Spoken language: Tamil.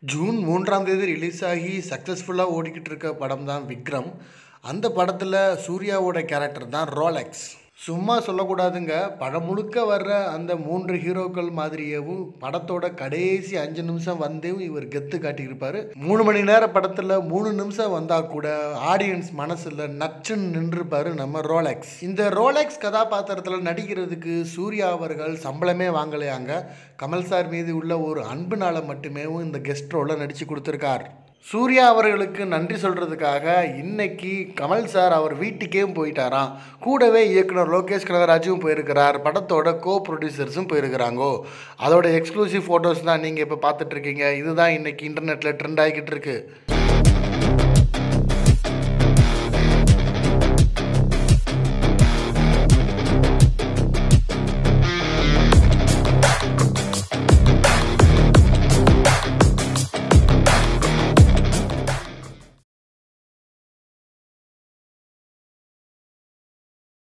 ஜூன் மூன்றாம் தேதி ரிலீஸ் ஆகி சக்ஸஸ்ஃபுல்லாக ஓடிக்கிட்டு இருக்க படம் தான் விக்ரம் அந்த படத்தில் சூர்யாவோட கேரக்டர் தான் ரோலெக்ஸ் சும்மா சொல்லக்கூடாதுங்க படம் முழுக்க வர்ற அந்த மூன்று ஹீரோக்கள் மாதிரியேவும் படத்தோட கடைசி அஞ்சு நிமிஷம் வந்தேவும் இவர் கெத்து காட்டியிருப்பாரு மூணு மணி நேர படத்தில் மூணு நிமிஷம் வந்தால் கூட ஆடியன்ஸ் மனசில் நச்சுன்னு நின்றுப்பாரு நம்ம ரோலெக்ஸ் இந்த ரோலெக்ஸ் கதாபாத்திரத்தில் நடிக்கிறதுக்கு சூர்யா அவர்கள் சம்பளமே வாங்கலையாங்க கமல் சார் மீது உள்ள ஒரு அன்புனால மட்டுமே இந்த கெஸ்ட் ரோலை நடித்து கொடுத்துருக்கார் சூர்யா அவர்களுக்கு நன்றி சொல்கிறதுக்காக இன்னைக்கு கமல் சார் அவர் வீட்டுக்கே போயிட்டாராம் கூடவே இயக்குனர் லோகேஷ் கனகராஜும் போயிருக்கிறார் படத்தோட கோ ப்ரொடியூசர்ஸும் போயிருக்கிறாங்கோ அதோட எக்ஸ்க்ளூசிவ் ஃபோட்டோஸ் தான் நீங்கள் இப்போ பார்த்துட்ருக்கீங்க இதுதான் இன்னைக்கு இன்டர்நெட்டில் ட்ரெண்ட் ஆகிக்கிட்டு இருக்கு